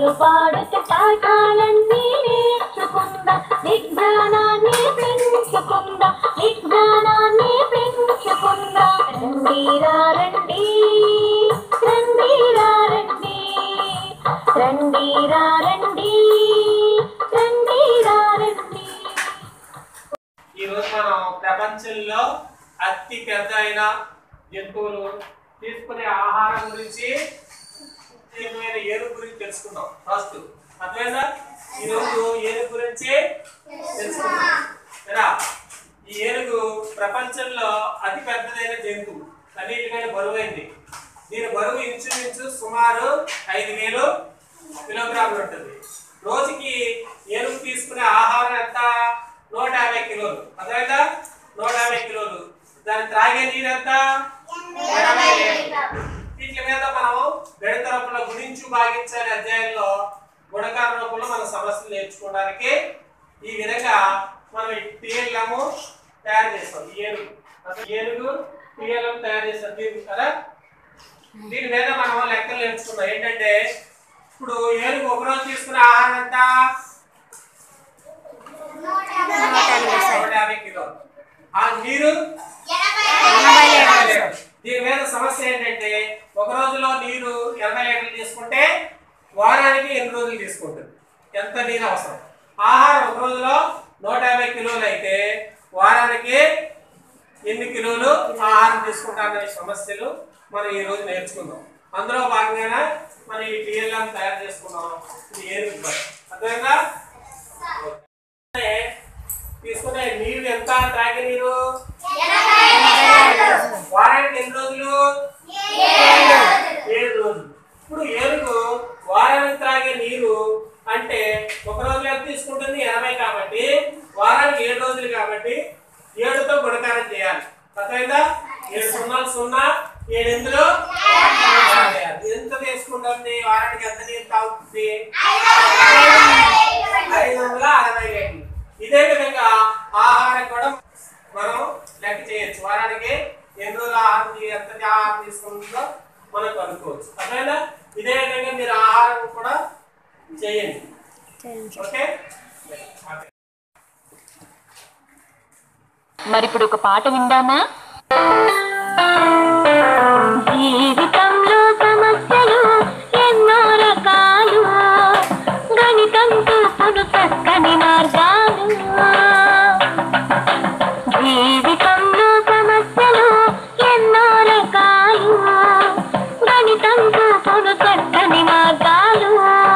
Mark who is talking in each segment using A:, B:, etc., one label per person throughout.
A: పాటలు పాడుతూ పాఠాలన్నీ నేర్చుకుందాం విజ్ఞానాన్ని పెంచుకుందాం విజ్ఞానాన్ని పెంచుకుందాం రండిరా రండి రండిరా రండి రండిరా రండి రండిరా రండి
B: ఈ రోజు మనం ప్రపంచంలో అతి పెద్ద అయిన జంతువులు తీసుకునే ఆహారం గురించి ముఖ్యమైన ఏనుగు గురించి తెలుసుకుందాం ఫస్ట్ అర్థమైందా ఈ రోజు ఏనుగు గురించి తెలుసుకుందాం కదా ఈ ఏనుగు ప్రపంచంలో అతి పెద్దదైన జంతువు అన్నిటికంటే బరువైంది దీని బరువు ఇంచుమించు సుమారు ఐదు వేలు కిలోగ్రాములు ఉంటుంది రోజుకి ఏనుగు తీసుకునే ఆహారం ఎంత నూట యాభై కిలోలు అర్థమైందా నూట యాభై కిలోలు దాని త్రాగే నీరు ఎంత ఎనభై లీటర్లు. వీటి మీద మనం గణిత రూపంలో గుణించు భాగించాలి అధ్యాయంలో గుణకార రూపంలో మన సమస్యలు నేర్చుకోవడానికి ఈ విధంగా మనం టీఎల్ఎం తయారు చేస్తాం ఈ ఏనుగు అసలు ఏనుగు టీఎల్ఎం తయారు చేస్తాం దీనికి కదా దీని మీద మనం లెక్కలు నేర్చుకున్నాం ఏంటంటే ఇప్పుడు ఏనుగు ఒక రోజు తీసుకునే ఆహారం ఎంత నూట యాభై కిలోలు ఆ నీరు దీని మీద సమస్య ఏంటంటే ఒక రోజులో నీరు ఎనభై లీటర్లు తీసుకుంటే వారానికి ఎన్ని రోజులు తీసుకుంటుంది ఎంత నీరు అవసరం ఆహారం ఒక రోజులో నూట యాభై కిలోలు అయితే వారానికి ఎన్ని కిలోలు ఆహారం తీసుకుంటారనే సమస్యలు మనం ఈ రోజు నేర్చుకుందాం అందులో భాగంగానే మనం ఈ టీఎల్ఎం తయారు చేసుకున్నాం ఇది ఏనుగు బస్ అర్థమైందా అంటే తీసుకునే నీరు ఎంత తాగే నీరు వారానికి ఎన్ని రోజులు ఏడు రోజులు ఇప్పుడు ఏనుగు వారానికి త్రాగే నీరు అంటే ఒక రోజు ఎంత తీసుకుంటుంది ఎనభై కాబట్టి వారానికి ఏడు రోజులు కాబట్టి ఏడుతో గుణకారం చేయాలి అర్థమైందా ఏడు సున్నాలు సున్నా ఏడు ఎందులో ఎంత తీసుకుంటుంది వారానికి ఎంత నీరు తాగుతుంది ఐదు వందల అరవై లీటర్లు ఇదే విధంగా ఆహారం కూడా మనం లెక్క చేయొచ్చు వారానికి ఎన్ని రోజులు ఆహారం తీ- ఎంత ఆహారం తీసుకుంటుందో మనం కనుక్కోవచ్చు అర్థమైందా ఇదే విధంగా మీరు ఆహారం కూడా చేయండి ఓకే
A: మరి ఇప్పుడు ఒక పాట విందామా జీవితంలో సమస్యలు ఎన్నో రకాలు గణితంతో పుడు చక్కని మార్గాలు జీవితంలో సమస్యలు ఎన్నో రకాలు గణితంతో పుడు చక్కని మార్గాలు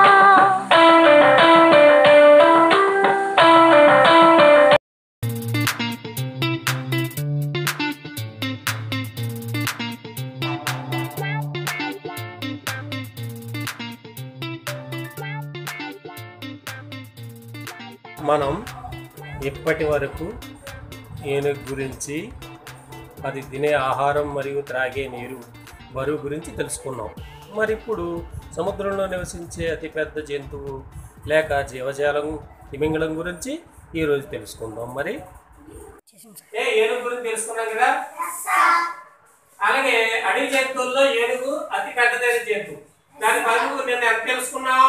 B: మనం ఇప్పటి వరకు ఏనుగు గురించి అది తినే ఆహారం మరియు త్రాగే నీరు బరువు గురించి తెలుసుకున్నాం మరి ఇప్పుడు సముద్రంలో నివసించే అతిపెద్ద జంతువు లేక జీవజాలం తిమింగళం గురించి ఈరోజు తెలుసుకుందాం మరి ఏ ఏనుగు గురించి తెలుసుకున్నాం కదా అలాగే అడవి జంతువుల్లో ఏనుగు అతి పెద్దదైన జంతువు దాని బరువు నిన్న ఎంత తెలుసుకున్నాం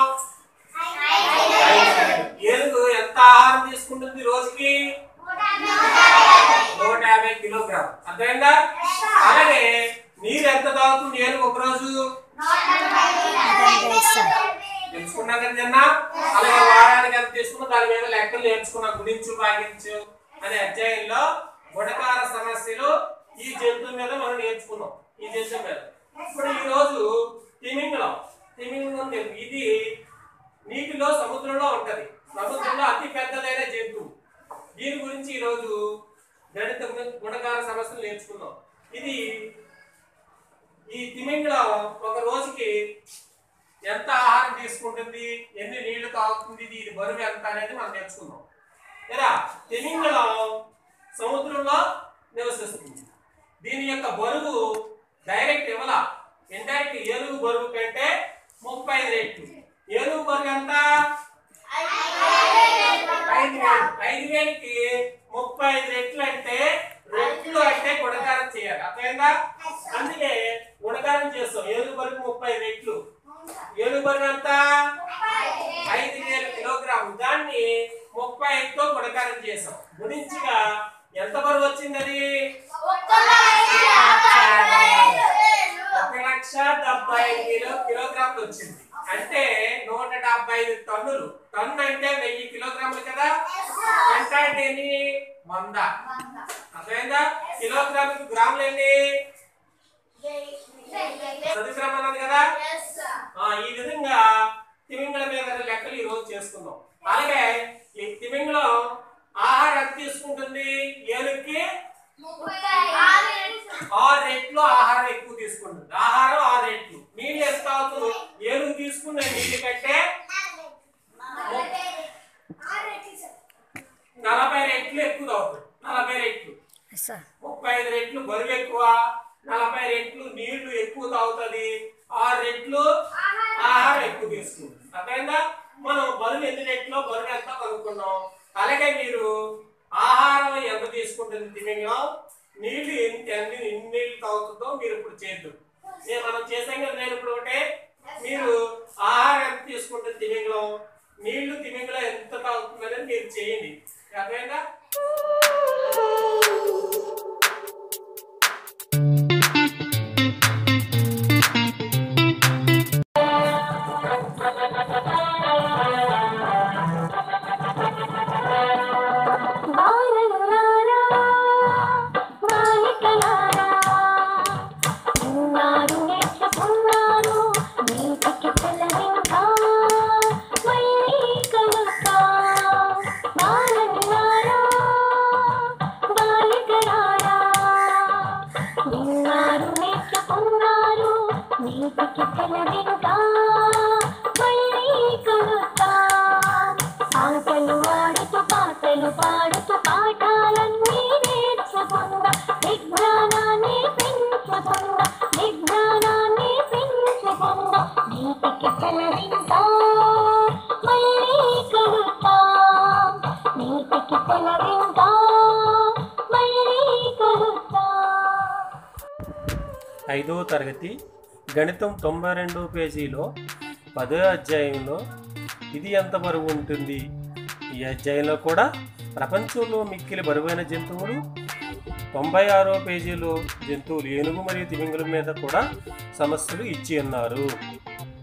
B: ఏనుగు ఎంత ఆహారం తీసుకుంటుంది రోజుకి నూట యాభై కిలోగ్రామ్ అర్థమైందా అలాగే నీరు ఎంత తాగుతుంది ఏనుగు ఒక రోజు తెలుసుకున్నాం కదా నిన్న అలాగే వారానికి ఎంత తీసుకున్నా దాని మీద లెక్కలు నేర్చుకున్నాం గుణించు భాగించు అనే అధ్యాయంలో గుణకార సమస్యలు ఈ జంతువు మీద మనం నేర్చుకున్నాం ఈ జంతువు మీద ఇప్పుడు ఈ రోజు తిమింగలం తిమింగలం తెలుగు. ఇది నీటిలో సముద్రంలో ఉంటది సముద్రంలో అతి పెద్దదైన జంతువు దీని గురించి ఈ రోజు గణిత గుణ- గుణకార సమస్యలు నేర్చుకున్నాం ఇది ఈ తిమింగలం ఒక రోజుకి ఎంత ఆహారం తీసుకుంటుంది ఎన్ని నీళ్లు తాగుతుంది దీని బరువు ఎంత అనేది మనం నేర్చుకున్నాం లేదా తిమింగలం సముద్రంలో నివసిస్తుంది దీని యొక్క బరువు డైరెక్ట్ ఇవ్వాల ఇండైరెక్ట్ ఏనుగు బరువు కంటే ముప్పై ఐదు రెట్లు ఏనుగు బరువు ఎంత ఐదు వేలు ఐదు వేలకి ముప్పై ఐదు రెట్లు అంటే రెట్లు అంటే గుణకారం చేయాలి అర్థమైందా అందుకే గుణకారం చేస్తాం ఏనుగు బరువు ముప్పై ఐదు రెట్లు ఏనుగు బరువు ఎంత ఐదు వేల కిలోగ్రాములు దాన్ని ముప్పై ఐదుతో గుణకారం చేసాం గుణించగా ఎంత బరువు వచ్చింది అది ఒక లక్ష డెబ్బై ఐదు కిలో కిలోగ్రాములు వచ్చింది అంటే నూట డెబ్బై ఐదు టన్నులు టన్ను అంటే వెయ్యి కిలోగ్రాములు కదా ఎంత అంటే ఎన్ని వంద అర్థమైందా కిలోగ్రాములకు గ్రాములు ఎన్ని చదువుకురామన్నది కదా ఆ, ఈ విధంగా తిమింగళం మీద లెక్కలు ఈ రోజు చేసుకుందాం అలాగే ఈ తిమింగళం ఆహారం ఎంత తీసుకుంటుంది ఏనుగుకి ఆరు రెట్లు ఆహారం ఎక్కువ తీసుకుంటుంది ఆహారం ఆరు రెట్లు నీళ్ళు ఎంత అవుతుంది ఏనుగు తీసుకునే నీళ్ళు కంటే నలభై రెట్లు ఎక్కువ అవుతుంది నలభై రెట్లు ముప్పై ఐదు రెట్లు బరువు ఎక్కువ నలభై రెట్లు నీళ్లు ఎక్కువ తాగుతుంది ఆరు రెట్లు ఆహారం ఎక్కువ తీసుకుంటుంది అర్థమైందా మనం బరువు ఎన్ని రెట్లు బరువు ఎంత కనుక్కున్నాం అలాగే మీరు ఆహారం ఎంత తీసుకుంటుంది తిమింగం నీళ్లు ఎంత ఎన్ని ఎన్ని నీళ్లు తాగుతుందో మీరు ఇప్పుడు చేద్దాం నేను మనం చేసాం కదా నేను ఇప్పుడు ఒకటే మీరు ఆహారం ఎంత తీసుకుంటుంది తిమింగలం నీళ్లు తిమింగలం ఎంత తాగుతుందనేది మీరు చేయండి అర్థమైందా
A: బాలలారా, బాలికలారా, ఉన్నారు నేర్చుకున్నారు, నీటికి తెల్లవింకా, మళ్ళీ కలుస్తా. బాలలారా, బాలికలారా, ఉన్నారు నేర్చుకున్నారు, నీటికి తెల్లవింకా, మళ్ళీ కలుస్తా. ఆటలు ఆడుతూ పాటలు పాడుతూ పాఠాలన్నీ నేర్చుకుందా విజ్ఞానాన్ని పెంచుకుందా విజ్ఞానాన్ని పెంచుకుందా నీటికి తెలవిందా మళ్ళీ కలుతా నీటికి తెలవిందా మళ్ళీ కలుతా
B: ఐదో తరగతి గణితం తొంభై రెండో పేజీలో పదో అధ్యాయంలో ఇది ఎంత బరువు ఉంటుంది ఈ అధ్యాయంలో కూడా ప్రపంచంలో మిక్కిలి బరువైన జంతువులు తొంభై ఆరో పేజీలో జంతువులు ఏనుగు మరియు తిమింగలం మీద కూడా సమస్యలు ఇచ్చి ఉన్నారు